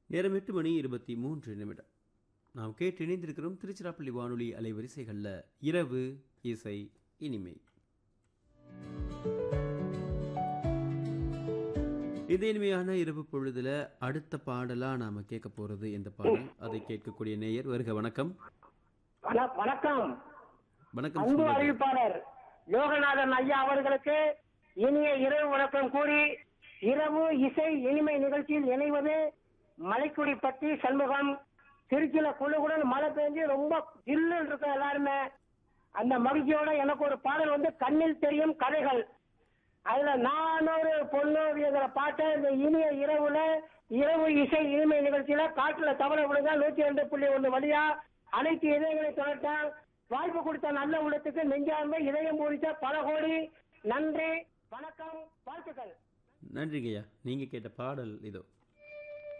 நேரம் எட்டு மணி இருபத்தி மூன்று நிமிடம் நாம் கேட்டு இணைந்திருக்கிறோம் திருச்சிராப்பள்ளி வானொலி அலைவரிசைகளில் இரவு இசை இனிமை இந்த இனிமையான இரவு பொழுதுல அடுத்த பாடலா நாம கேட்க போறது எந்த பாடல் அதை கேட்கக்கூடிய நேயர் வருக வணக்கம் வண- வணக்கம் வணக்கம் அன்பு சொல்லுங்க. அறிவிப்பாளர் யோகநாதன் ஐயா அவர்களுக்கு இனிய இரவு வணக்கம் கூறி இரவு இசை இனிமை நிகழ்ச்சியில் இணைவது மலைக்குடி பத்தி சண்முகம் திருச்சியில குழுகுடன் மழை பெஞ்சு ரொம்ப ஜில்லுன்னு இருக்கும் எல்லாருமே அந்த மகிழ்ச்சியோட எனக்கு ஒரு பாடல் வந்து கண்ணில் தெரியும் கதைகள் அதுல நானூறு பொண்ணோவியங்கிற பாட்டை இந்த இனிய இரவுல இரவு இசை இனிமை நிகழ்ச்சியில காட்டுல தவற விடுங்க நூத்தி ரெண்டு புள்ளி ஒண்ணு வழியா அனைத்து இதயங்களை தொடர்த்த வாய்ப்பு கொடுத்த நல்ல உள்ளத்துக்கு நெஞ்சார்ந்த இதயம் பூரித்த பல கோடி நன்றி வணக்கம் வாழ்த்துக்கள் நன்றிங்கய்யா நீங்க கேட்ட பாடல் இதோ